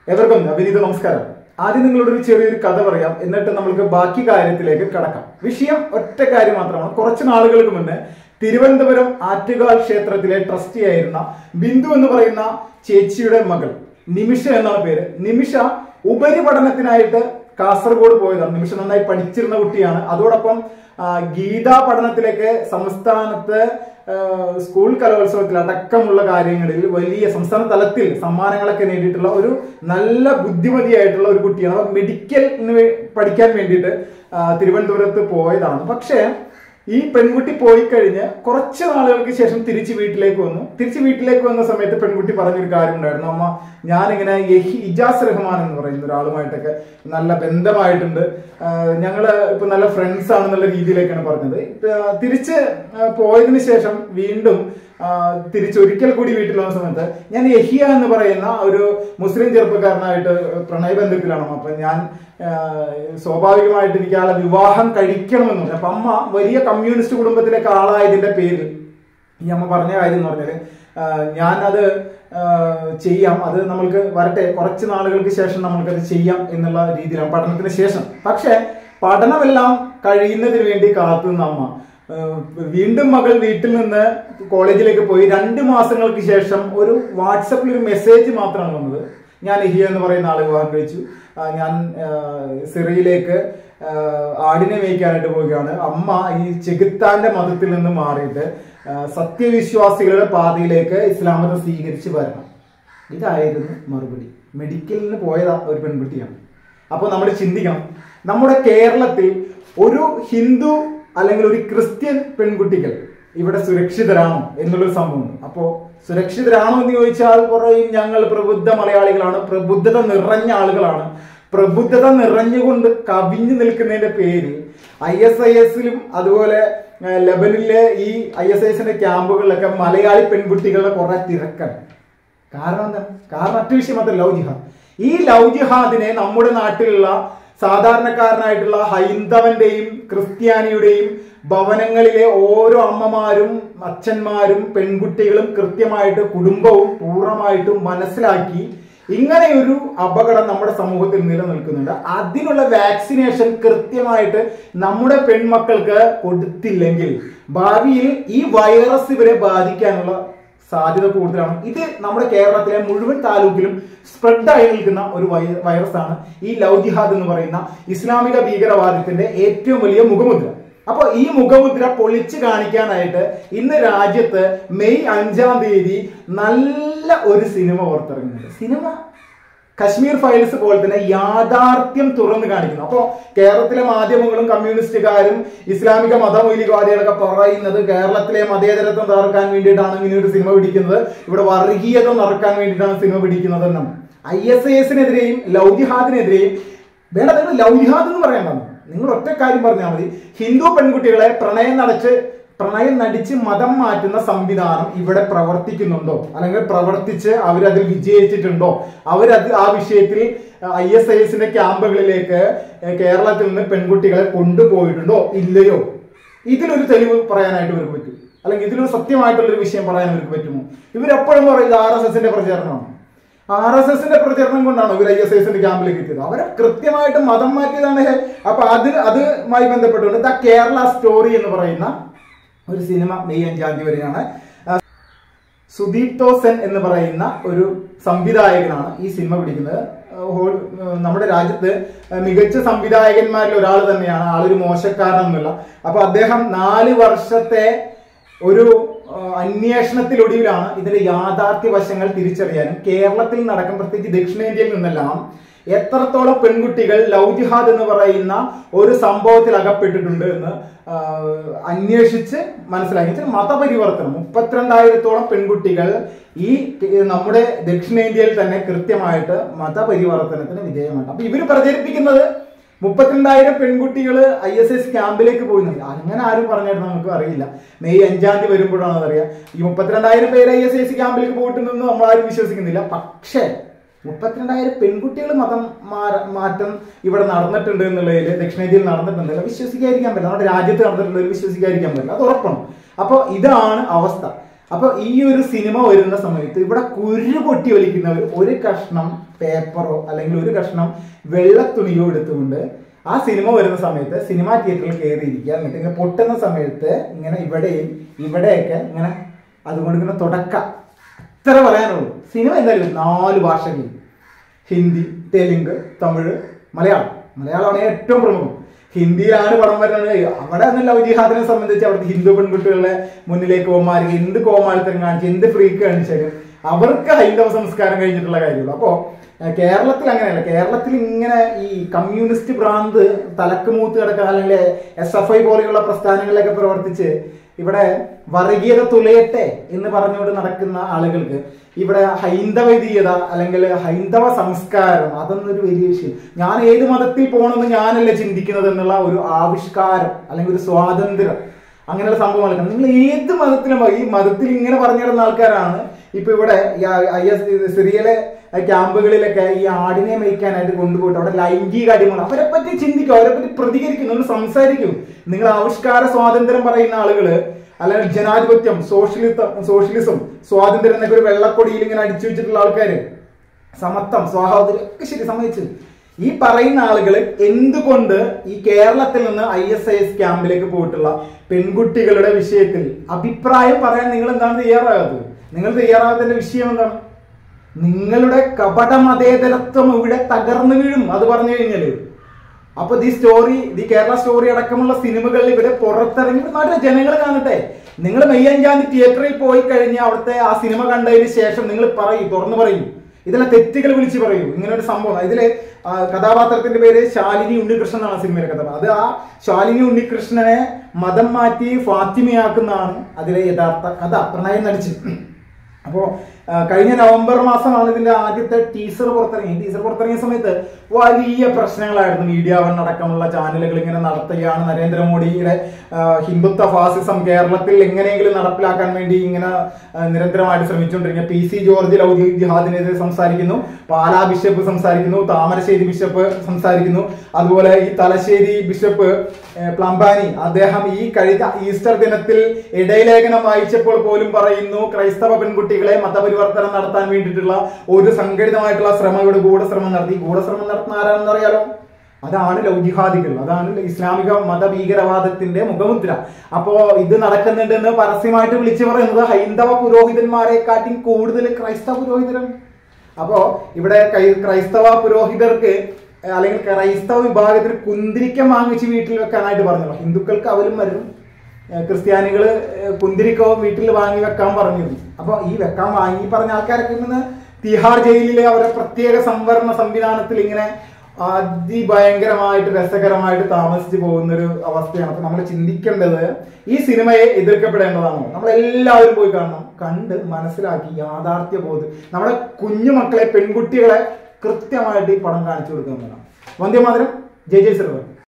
എവർക്കും അഭിനീത നമസ്കാരം ആദ്യം നിങ്ങളോട് ഒരു ചെറിയൊരു കഥ പറയാം എന്നിട്ട് നമുക്ക് ബാക്കി കാര്യത്തിലേക്ക് കടക്കാം വിഷയം ഒറ്റ കാര്യം മാത്രമാണ് കുറച്ച് നാളുകൾക്ക് മുന്നേ തിരുവനന്തപുരം ആറ്റുകാൽ ക്ഷേത്രത്തിലെ ട്രസ്റ്റി ആയിരുന്ന ബിന്ദു എന്ന് പറയുന്ന ചേച്ചിയുടെ മകൾ നിമിഷ എന്നാണ് പേര് നിമിഷ ഉപരിപഠനത്തിനായിട്ട് കാസർഗോഡ് പോയതാണ് നിമിഷ നന്നായി പഠിച്ചിരുന്ന കുട്ടിയാണ് അതോടൊപ്പം ആ, ഗീതാ പഠനത്തിലേക്ക് സംസ്ഥാനത്ത് ആ, സ്കൂൾ കലോത്സവത്തിൽ അടക്കമുള്ള കാര്യങ്ങളിൽ വലിയ സംസ്ഥാന തലത്തിൽ സമ്മാനങ്ങളൊക്കെ നേടിയിട്ടുള്ള ഒരു നല്ല ബുദ്ധിമതിയായിട്ടുള്ള ഒരു കുട്ടിയാണ് അപ്പൊ മെഡിക്കലിന് വേ- പഠിക്കാൻ വേണ്ടിയിട്ട് ആ, തിരുവനന്തപുരത്ത് പോയതാണ് പക്ഷേ ഈ പെൺകുട്ടി പോയി കഴിഞ്ഞ് കുറച്ച് നാളുകൾക്ക് ശേഷം തിരിച്ച് വീട്ടിലേക്ക് വന്നു തിരിച്ച് വീട്ടിലേക്ക് വന്ന സമയത്ത് പെൺകുട്ടി പറഞ്ഞൊരു കാര്യം ഉണ്ടായിരുന്നു അമ്മ ഞാനിങ്ങനെ യഹി ഇജാസ് റഹ്മാൻ എന്ന് പറയുന്ന ഒരാളുമായിട്ടൊക്കെ നല്ല ബന്ധമായിട്ടുണ്ട് ആഹ് ഞങ്ങള് ഇപ്പൊ നല്ല ഫ്രണ്ട്സ് ആണെന്നുള്ള രീതിയിലേക്കാണ് പറഞ്ഞത് ആഹ് തിരിച്ച് ആഹ് പോയതിനു ശേഷം വീണ്ടും ആഹ് തിരിച്ച് ഒരിക്കൽ കൂടി വീട്ടിൽ വന്ന സമയത്ത് ഞാൻ യഹിയ എന്ന് പറയുന്ന ഒരു മുസ്ലിം ചെറുപ്പക്കാരനായിട്ട് പ്രണയബന്ധത്തിലാണ് അപ്പൊ ഞാൻ ആഹ് സ്വാഭാവികമായിട്ട് എനിക്ക് ആളെ വിവാഹം കഴിക്കണമെന്നുണ്ട് അപ്പൊ അമ്മ വലിയ കമ്മ്യൂണിസ്റ്റ് കുടുംബത്തിലേക്ക് ആളായതിന്റെ പേരിൽ ഈ അമ്മ പറഞ്ഞ കാര്യം എന്ന് പറഞ്ഞാല് ആഹ് ഞാനത് ആഹ് ചെയ്യാം അത് നമ്മൾക്ക് വരട്ടെ കുറച്ച് നാളുകൾക്ക് ശേഷം നമ്മൾക്കത് ചെയ്യാം എന്നുള്ള രീതിയിലാണ് പഠനത്തിന് ശേഷം പക്ഷെ പഠനമെല്ലാം കഴിയുന്നതിന് വേണ്ടി കാത്തു നിന്ന അമ്മ ആഹ് വീണ്ടും മകൾ വീട്ടിൽ നിന്ന് കോളേജിലേക്ക് പോയി രണ്ട് മാസങ്ങൾക്ക് ശേഷം ഒരു വാട്സപ്പിൽ ഒരു മെസ്സേജ് മാത്രമാണ് വന്നത് ഞാൻ ഇഹിയ എന്ന് പറയുന്ന ആളെ വിവാഹം കഴിച്ചു ആ, ഞാൻ ആ, സിറിയയിലേക്ക് ആ, ആടിനെ മേയ്ക്കാനായിട്ട് പോവുകയാണ് അമ്മ ഈ ചെകുത്താന്റെ മതത്തിൽ നിന്ന് മാറിയിട്ട് ആ, സത്യവിശ്വാസികളുടെ പാതയിലേക്ക് ഇസ്ലാം മതം സ്വീകരിച്ച് വരണം ഇതായിരുന്നു മറുപടി മെഡിക്കലിന് പോയതാ ഒരു പെൺകുട്ടിയാണ് അപ്പോൾ നമ്മൾ ചിന്തിക്കണം നമ്മുടെ കേരളത്തിൽ ഒരു ഹിന്ദു അല്ലെങ്കിൽ ഒരു ക്രിസ്ത്യൻ പെൺകുട്ടികൾ ഇവിടെ സുരക്ഷിതരാണോ എന്നുള്ളൊരു സംഭവമുണ്ട് അപ്പോ സുരക്ഷിതരാണോ എന്ന് ചോദിച്ചാൽ പറയും ഞങ്ങൾ പ്രബുദ്ധ മലയാളികളാണ് പ്രബുദ്ധത നിറഞ്ഞ ആളുകളാണ് പ്രബുദ്ധത നിറഞ്ഞുകൊണ്ട് കവിഞ്ഞു നിൽക്കുന്നതിന്റെ പേരിൽ ഐ എസ് ഐ എസിലും അതുപോലെ ആ, ലെബനിലെ ഈ ഐ എസ് ഐ എസിന്റെ ക്യാമ്പുകളിലൊക്കെ മലയാളി പെൺകുട്ടികളുടെ കുറെ തിരക്കാണ് കാരണം എന്താ കാരണം മറ്റു വിഷയം മാത്രം ലവ് ജിഹാദ് ഈ ലവ് ജിഹാദിനെ നമ്മുടെ നാട്ടിലുള്ള സാധാരണക്കാരനായിട്ടുള്ള ഹൈന്ദവന്റെയും ക്രിസ്ത്യാനിയുടെയും ഭവനങ്ങളിലെ ഓരോ അമ്മമാരും അച്ഛന്മാരും പെൺകുട്ടികളും കൃത്യമായിട്ട് കുടുംബവും പൂർണ്ണമായിട്ടും മനസ്സിലാക്കി ഇങ്ങനെയൊരു അപകടം നമ്മുടെ സമൂഹത്തിൽ നിലനിൽക്കുന്നുണ്ട് അതിനുള്ള വാക്സിനേഷൻ കൃത്യമായിട്ട് നമ്മുടെ പെൺമക്കൾക്ക് കൊടുത്തില്ലെങ്കിൽ ഭാവിയിൽ ഈ വൈറസ് ഇവരെ ബാധിക്കാനുള്ള സാധ്യത കൂടുതലാണ് ഇത് നമ്മുടെ കേരളത്തിലെ മുഴുവൻ താലൂക്കിലും സ്പ്രെഡ് ആയി നിൽക്കുന്ന ഒരു വൈ- വൈറസാണ് ഈ ലവ് ജിഹാദ് എന്ന് പറയുന്ന ഇസ്ലാമിക ഭീകരവാദത്തിന്റെ ഏറ്റവും വലിയ മുഖമുദ്ര അപ്പൊ ഈ മുഖമുദ്ര പൊളിച്ചു കാണിക്കാനായിട്ട് ഇന്ന് രാജ്യത്ത് മെയ് അഞ്ചാം തീയതി നല്ല ഒരു സിനിമ പുറത്തിറങ്ങുന്നുണ്ട് സിനിമ കശ്മീർ ഫയൽസ് പോലെ തന്നെ യാഥാർത്ഥ്യം തുറന്നു കാണിക്കുന്നു അപ്പോ കേരളത്തിലെ മാധ്യമങ്ങളും കമ്മ്യൂണിസ്റ്റുകാരും ഇസ്ലാമിക മതമൗലികവാദികളൊക്കെ പറയുന്നത് കേരളത്തിലെ മതേതരത്വം തകർക്കാൻ വേണ്ടിയിട്ടാണ് ഇങ്ങനെ ഒരു സിനിമ പിടിക്കുന്നത് ഇവിടെ വർഗീയത നടക്കാൻ വേണ്ടിയിട്ടാണ് സിനിമ പിടിക്കുന്നത് എന്നാണ് ഐ എസ് ഐ എസിനെതിരെയും ലവ് ജിഹാദിനെതിരെയും വേണ്ട നിങ്ങൾ ലവ് ജിഹാദ് എന്ന് പറയാൻ വന്നു നിങ്ങൾ ഒറ്റ കാര്യം പറഞ്ഞാൽ മതി ഹിന്ദു പെൺകുട്ടികളെ പ്രണയം നടച്ച് പ്രണയം നടിച്ച് മതം മാറ്റുന്ന സംവിധാനം ഇവിടെ പ്രവർത്തിക്കുന്നുണ്ടോ അല്ലെങ്കിൽ പ്രവർത്തിച്ച് അവരതിൽ വിജയിച്ചിട്ടുണ്ടോ അവരത് ആ വിഷയത്തിൽ ഐ എസ് ഐ എസിന്റെ ക്യാമ്പുകളിലേക്ക് ഏഹ്, കേരളത്തിൽ നിന്ന് പെൺകുട്ടികളെ കൊണ്ടുപോയിട്ടുണ്ടോ ഇല്ലയോ ഇതിലൊരു തെളിവ് പറയാനായിട്ട് ഇവർക്ക് പറ്റും അല്ലെങ്കിൽ ഇതിലൊരു സത്യമായിട്ടുള്ള ഒരു വിഷയം പറയാൻ ഇവർക്ക് പറ്റുമോ ഇവരെപ്പോഴും പറയുന്നത് ആർ എസ് എസിന്റെ പ്രചാരണമാണ് ആർ എസ് എസിന്റെ പ്രചരണം കൊണ്ടാണ് ഇവർ ഐ എസ് എസിന്റെ ക്യാമ്പിലേക്ക് എത്തിയത് അവരെ കൃത്യമായിട്ട് മതം മാറ്റിയതാണ് ഹേ. അപ്പൊ അത് അതുമായി ബന്ധപ്പെട്ടുകൊണ്ട് ദ കേരള സ്റ്റോറി എന്ന് പറയുന്ന ഒരു സിനിമ മെയ് അഞ്ചാം തീയതി വരെയാണ് ആ, സുദീപ് തോസൻ എന്ന് പറയുന്ന ഒരു സംവിധായകനാണ് ഈ സിനിമ പിടിക്കുന്നത് ആ, ഹോൾ- ആ, നമ്മുടെ രാജ്യത്ത് ആ, മികച്ച സംവിധായകന്മാരിൽ ഒരാൾ തന്നെയാണ് ആളൊരു മോശക്കാരനൊന്നുമില്ല അപ്പൊ അദ്ദേഹം നാല് വർഷത്തെ ഒരു ആ, അന്വേഷണത്തിലൊടുവിലാണ് ഇതിന്റെ യാഥാർത്ഥ്യ വശങ്ങൾ തിരിച്ചറിയാനും കേരളത്തിൽ നടക്കും പ്രത്യേകിച്ച് ദക്ഷിണേന്ത്യയിൽ നിന്നെല്ലാം എത്രത്തോളം പെൺകുട്ടികൾ ലവ് ജിഹാദ് എന്ന് പറയുന്ന ഒരു സംഭവത്തിൽ അകപ്പെട്ടിട്ടുണ്ട് എന്ന് ആ, അന്വേഷിച്ച് മനസ്സിലാക്കി എന്നുവെച്ചാൽ മതപരിവർത്തനം മുപ്പത്തിരണ്ടായിരത്തോളം പെൺകുട്ടികൾ ഈ നമ്മുടെ ദക്ഷിണേന്ത്യയിൽ തന്നെ കൃത്യമായിട്ട് മതപരിവർത്തനത്തിന് വിധേയമാണ് അപ്പൊ ഇവര് പ്രചരിപ്പിക്കുന്നത് മുപ്പത്തിരണ്ടായിരം പെൺകുട്ടികൾ ഐ എസ് എസ് ക്യാമ്പിലേക്ക് പോയി എന്ന്. അങ്ങനെ ആരും പറഞ്ഞിട്ട് നമുക്ക് അറിയില്ല മെയ് അഞ്ചാം തീയതി വരുമ്പോഴാണ് അറിയാം ഈ മുപ്പത്തിരണ്ടായിരം പേര് ഐ എസ് എസ് ക്യാമ്പിലേക്ക് പോയിട്ടുണ്ടെന്ന് നമ്മൾ ആരും വിശ്വസിക്കുന്നില്ല പക്ഷേ മുപ്പത്തിരണ്ടായിരം പെൺകുട്ടികൾ മതം മാറ- മാറ്റം ഇവിടെ നടന്നിട്ടുണ്ട് എന്നുള്ളതിൽ ദക്ഷിണേന്ത്യയിൽ നടന്നിട്ടുണ്ടെങ്കിൽ വിശ്വസിക്കാതിരിക്കാൻ പറ്റില്ല നമ്മുടെ രാജ്യത്ത് നടന്നിട്ടുള്ളതിൽ വിശ്വസിക്കാതിരിക്കാൻ പറ്റില്ല അത് ഉറപ്പാണ് അപ്പോൾ ഇതാണ് അവസ്ഥ അപ്പൊ ഈ ഒരു സിനിമ വരുന്ന സമയത്ത് ഇവിടെ കുരു പൊട്ടി ഒലിക്കുന്നവർ ഒരു കഷ്ണം പേപ്പറോ അല്ലെങ്കിൽ ഒരു കഷ്ണം വെള്ളത്തുണിയോ എടുത്തുകൊണ്ട് ആ സിനിമ വരുന്ന സമയത്ത് സിനിമാ തിയേറ്ററിൽ കയറിയിരിക്കുക എന്നിട്ട് ഇങ്ങനെ പൊട്ടുന്ന സമയത്ത് ഇങ്ങനെ ഇവിടെയും ഇവിടെയൊക്കെ ഇങ്ങനെ അതുകൊണ്ട് ഇങ്ങനെ തുടക്ക ഇത്ര പറയാനുള്ളൂ സിനിമ എന്തായാലും നാല് ഭാഷകളിൽ ഹിന്ദി തെലുങ്ക് തമിഴ് മലയാളം മലയാളമാണ് ഏറ്റവും പ്രമുഖം ഹിന്ദിയിലാണ് പടം വരുന്നത് അവിടെ അന്ന് ലവ് ജിഹാദിനെ സംബന്ധിച്ച് അവിടുത്തെ ഹിന്ദു പെൺകുട്ടികളെ മുന്നിലേക്ക് പോകുമാർ എന്ത് കോമാളിത്തരം കാണിച്ച് എന്ത് ഫ്രീക്ക് കാണിച്ചാലും അവർക്ക് ഹൈന്ദവ സംസ്കാരം കഴിഞ്ഞിട്ടുള്ള കാര്യമുള്ളൂ അപ്പോ ഏഹ്, കേരളത്തിൽ അങ്ങനെയല്ല കേരളത്തിൽ ഇങ്ങനെ ഈ കമ്മ്യൂണിസ്റ്റ് ഭ്രാന്ത് തലക്ക് മൂത്ത് കിടക്കുക അല്ലെങ്കിൽ എസ് എഫ് ഐ പോലെയുള്ള പ്രസ്ഥാനങ്ങളിലൊക്കെ പ്രവർത്തിച്ച് ഇവിടെ വർഗീയത തുലയട്ടെ എന്ന് പറഞ്ഞുകൊണ്ട് നടക്കുന്ന ആളുകൾക്ക് ഇവിടെ ഹൈന്ദവതീയത അല്ലെങ്കിൽ ഹൈന്ദവ സംസ്കാരം അതൊന്നൊരു വലിയ വിഷയം ഞാൻ ഏത് മതത്തിൽ പോകണമെന്ന് ഞാനല്ല ചിന്തിക്കുന്നത് എന്നുള്ള ഒരു ആവിഷ്കാരം അല്ലെങ്കിൽ ഒരു സ്വാതന്ത്ര്യം അങ്ങനെയുള്ള സംഭവങ്ങളൊക്കെ നിങ്ങൾ ഏത് മതത്തിലും പോയി, ഈ മതത്തിൽ ഇങ്ങനെ പറഞ്ഞു കിടന്ന ആൾക്കാരാണ് ഇപ്പൊ ഇവിടെ ഈ ഐ എസ് സിറിയയിലെ ക്യാമ്പുകളിലൊക്കെ ഈ ആടിനെ മേയ്ക്കാനായിട്ട് കൊണ്ടുപോയിട്ട് അവിടെ ലൈംഗിക അടിമകൾ അവരെ പറ്റി ചിന്തിക്കും അവരെ പറ്റി പ്രതികരിക്കും നിങ്ങൾ സംസാരിക്കും നിങ്ങൾ ആവിഷ്കാര സ്വാതന്ത്ര്യം പറയുന്ന ആളുകള് അല്ലെങ്കിൽ ജനാധിപത്യം സോഷ്യലിസം സോഷ്യലിസം സ്വാതന്ത്ര്യം എന്നൊക്കെ ഒരു വെള്ളക്കൊടിയിൽ ഇങ്ങനെ അടിച്ചു വെച്ചിട്ടുള്ള ആൾക്കാര് സമത്വം സ്വാതന്ത്ര്യം ഒക്കെ ശരി സമ്മതിച്ചു ഈ പറയുന്ന ആളുകൾ എന്തുകൊണ്ട് ഈ കേരളത്തിൽ നിന്ന് ഐ എസ് ഐ എസ് ക്യാമ്പിലേക്ക് പോയിട്ടുള്ള പെൺകുട്ടികളുടെ വിഷയത്തിൽ അഭിപ്രായം പറയാൻ നിങ്ങൾ എന്താണ് തയ്യാറാകാത്തത് നിങ്ങൾ തയ്യാറാകാത്തതിന്റെ വിഷയം എന്താണ് നിങ്ങളുടെ കപട മതേതരത്വം ഇവിടെ തകർന്നു വീഴും അത് പറഞ്ഞു കഴിഞ്ഞാല് അപ്പൊ the story the Kerala story അടക്കമുള്ള സിനിമകളിൽ ഇവിടെ പുറത്തിറങ്ങി ഇവിടെ നാട്ടിലെ ജനങ്ങൾ കാണട്ടെ നിങ്ങൾ മെയ്യഞ്ചാം തീയതി തിയേറ്ററിൽ പോയി കഴിഞ്ഞ് അവിടുത്തെ ആ സിനിമ കണ്ടതിന് ശേഷം നിങ്ങൾ പറയും തുറന്നു പറയും ഇതിലെ തെറ്റുകൾ വിളിച്ച് പറയൂ ഇങ്ങനെ ഒരു സംഭവം ഇതിലെ ആ, കഥാപാത്രത്തിന്റെ പേര് ശാലിനി ഉണ്ണികൃഷ്ണൻ എന്നാണ് സിനിമയിലെ കഥ അത് ആ ശാലിനി ഉണ്ണികൃഷ്ണനെ മതം മാറ്റി ഫാത്തിമയാക്കുന്നതാണ് അതിലെ യഥാർത്ഥ കഥ പ്രണയം നടിച്ച് അപ്പോ ആ, കഴിഞ്ഞ നവംബർ മാസമാണ് ഇതിന്റെ ആദ്യത്തെ ടീസർ പുറത്തിറങ്ങി ടീസർ പുറത്തിറങ്ങിയ സമയത്ത് വലിയ പ്രശ്നങ്ങളായിരുന്നു മീഡിയ വൺ അടക്കമുള്ള ചാനലുകൾ ഇങ്ങനെ നടത്തുകയാണ് നരേന്ദ്രമോദിയുടെ ആ, ഹിന്ദുത്വ ഫാസിസം കേരളത്തിൽ എങ്ങനെയെങ്കിലും നടപ്പിലാക്കാൻ വേണ്ടി ഇങ്ങനെ ആ, നിരന്തരമായിട്ട് ശ്രമിച്ചുകൊണ്ടിരിക്കുക പി സി ജോർജ് ലൗദി ജിഹാദിനെതിരെ സംസാരിക്കുന്നു പാലാ ബിഷപ്പ് സംസാരിക്കുന്നു താമരശ്ശേരി ബിഷപ്പ് സംസാരിക്കുന്നു അതുപോലെ ഈ തലശ്ശേരി ബിഷപ്പ് ഏ, പ്ലംബാനി അദ്ദേഹം ഈ കഴിഞ്ഞ ഈസ്റ്റർ ദിനത്തിൽ ഇടയലേഖനം വായിച്ചപ്പോൾ പോലും പറയുന്നു ക്രൈസ്തവ പെൺകുട്ടികളെ മതപരിവർത്തനം നടത്താൻ വേണ്ടിയിട്ടുള്ള ഒരു സംഘടിതമായിട്ടുള്ള ശ്രമം ഇവിടെ ഗൂഢശ്രമം നടത്തി ഗൂഢശ്രമം നടത്തുന്ന ആരാണെന്ന് അറിയാലോ അതാണ് ലൗജിഹാദികൾ അതാണ് ഇസ്ലാമിക മതഭീകരവാദത്തിന്റെ മുഖമുദ്ര അപ്പോ ഇത് നടക്കുന്നുണ്ടെന്ന് പരസ്യമായിട്ട് വിളിച്ചു പറയുന്നത് ഹൈന്ദവ പുരോഹിതന്മാരെക്കാട്ടിയും കൂടുതൽ ക്രൈസ്തവ പുരോഹിതരാണ് അപ്പോ ഇവിടെ കൈ- ക്രൈസ്തവ പുരോഹിതർക്ക് ഏഹ് അല്ലെങ്കിൽ ക്രൈസ്തവ വിഭാഗത്തിന് കുന്തിരിക്കം വാങ്ങിച്ച് വീട്ടിൽ വെക്കാനായിട്ട് പറഞ്ഞല്ലോ ഹിന്ദുക്കൾക്ക് അവലും വരും ഏഹ് ക്രിസ്ത്യാനികള് ഏഹ് കുന്തിരിക്കവും വീട്ടിൽ വാങ്ങി വെക്കാൻ പറഞ്ഞു അപ്പൊ ഈ വെക്കാൻ വാങ്ങി പറഞ്ഞ ആൾക്കാരൊക്കെ ഇന്ന് തിഹാർ ജയിലിലെ അവരുടെ പ്രത്യേക സംവരണ സംവിധാനത്തിൽ ഇങ്ങനെ അതിഭയങ്കരമായിട്ട് രസകരമായിട്ട് താമസിച്ചു പോകുന്ന ഒരു അവസ്ഥയാണ് അപ്പൊ നമ്മൾ ചിന്തിക്കേണ്ടത് ഈ സിനിമയെ എതിർക്കപ്പെടേണ്ടതാണോ നമ്മൾ എല്ലാവരും പോയി കാണണം കണ്ട് മനസ്സിലാക്കി യാഥാർത്ഥ്യ ബോധം നമ്മുടെ കുഞ്ഞുമക്കളെ പെൺകുട്ടികളെ കൃത്യമായിട്ട് ഈ പടം കാണിച്ചു കൊടുക്കുന്നതാണ് വന്ധ്യമാതരം ജയ് ജയ് ശ്രീറാം